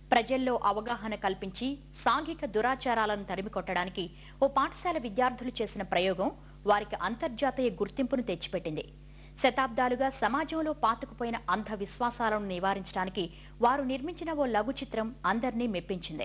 ప్రజల్లో అవగాహన కల్పించి సాంఘిక దురాచారాలను తరిమికొట్టడానికి ఓ పాఠశాల విద్యార్థులు చేసిన ప్రయోగం వారికి అంతర్జాతీయ గుర్తింపును తెచ్చిపెట్టింది శతాబ్దాలుగా సమాజంలో పాతుకుపోయిన అంధ విశ్వాసాలను నివారించడానికి వారు నిర్మించిన ఓ లఘు చిత్రం అందర్నీ మెప్పించింది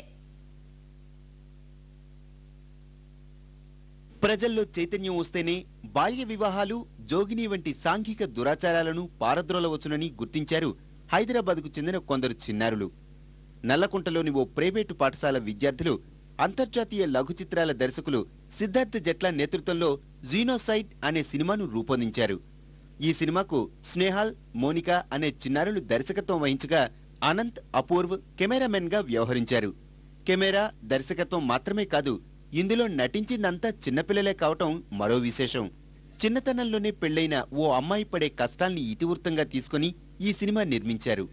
ప్రజల్లో చైతన్యం వస్తేనే బాల్య వివాహాలు జోగిని వంటి సాంఘిక దురాచారాలను పారద్రోలవచ్చునని గుర్తించారు హైదరాబాద్కు చెందిన కొందరు చిన్నారులు నల్లకుంటలోని ఓ ప్రైవేటు పాఠశాల విద్యార్థులు అంతర్జాతీయ లఘు చిత్రాల దర్శకులు సిద్ధార్థ్ జట్ల నేతృత్వంలో జీనోసైడ్ అనే సినిమాను రూపొందించారు ఈ సినిమాకు స్నేహాల్ మోనిక అనే చిన్నారులు దర్శకత్వం వహించగా అనంత్ అపూర్వ్ కెమెరామెన్ గా వ్యవహరించారు కెమెరా దర్శకత్వం మాత్రమే కాదు ఇందులో నటించిందంతా చిన్నపిల్లలే కావటం మరో విశేషం చిన్నతనంలోనే పెళ్లైన ఓ అమ్మాయి పడే కష్టాల్ని ఇతివృత్తంగా తీసుకొని ఈ సినిమా నిర్మించారు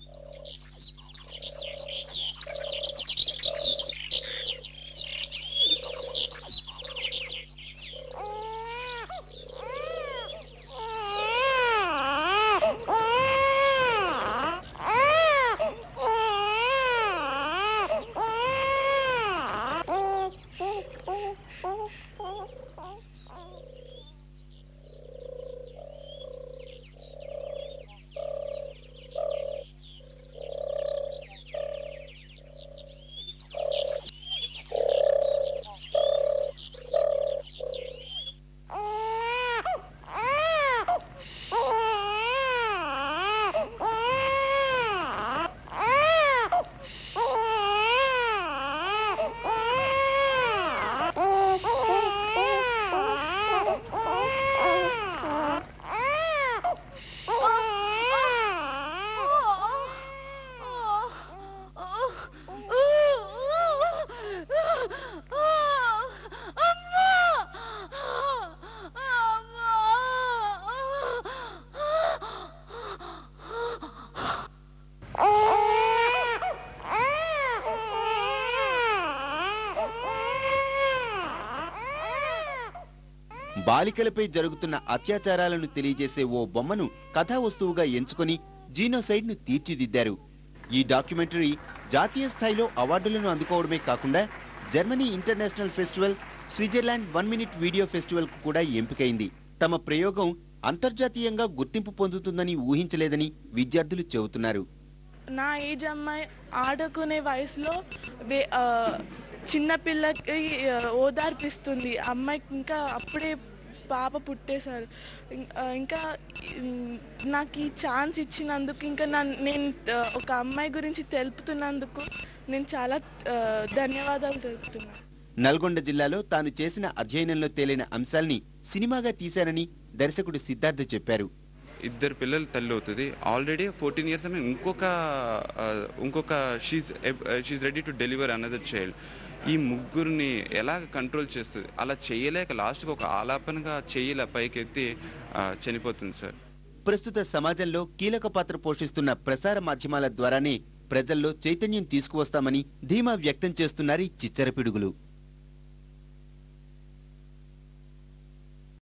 బాలికలపై జరుగుతున్న అత్యాచారాలను తెలియజేసే ఓ బొమ్మను కథా వస్తువుగా ఎంచుకొని జీనోసైడ్ ను తీర్చిదిద్దారు ఈ డాక్యుమెంటరీ జాతీయ స్థాయిలో అవార్డులను అందుకోవడమే కాకుండా Germany international festival Switzerland one minute video festival కు కూడా ఎంపికైంది తమ ప్రయోగం అంతర్జాతీయంగా గుర్తింపు పొందుతుందని ఊహించలేదని విద్యార్థులు చెబుతున్నారు నా ఏజ్ అమ్మాయి ఆడుకునే వయసులో వే- ఆ, చిన్న పిల్లకి ఆ, ఓదార్పిస్తుంది అమ్మాయికి ఇంకా అప్పుడే పాప పుట్టేశారు ఇం- ఆ, ఇంకా ఇం, నాకు ఈ ఛాన్స్ ఇచ్చినందుకు ఇంకా నన్ను నేను ఆ, ఒక అమ్మాయి గురించి తెలుపుతున్నందుకు నేను చాలా ఆ, ధన్యవాదాలు తెలుపుతున్నాను నల్గొండ జిల్లాలో తాను చేసిన అధ్యయనంలో తేలిన అంశాల్ని సినిమాగా తీశారని దర్శకుడు సిద్ధార్థ్ చెప్పారు ఇద్దరు పిల్లలు తల్లి అవుతుంది ఆల్రెడీ ఫోర్టీన్ ఇయర్స్ అని ఇంకొక ఆ, ఇంకొక she's she's ready to deliver another child ఈ ముగ్గురిని ఎలా కంట్రోల్ చేస్తుంది అలా చేయలేక లాస్ట్కి ఒక ఆలాపనగా చెయ్యిలా పైకెత్తి ఆ, చనిపోతుంది సార్ ప్రస్తుత సమాజంలో కీలక పాత్ర పోషిస్తున్న ప్రసార మాధ్యమాల ద్వారానే ప్రజల్లో చైతన్యం తీసుకువస్తామని ధీమా వ్యక్తం చేస్తున్నారు ఈ చిచ్చర పిడుగులు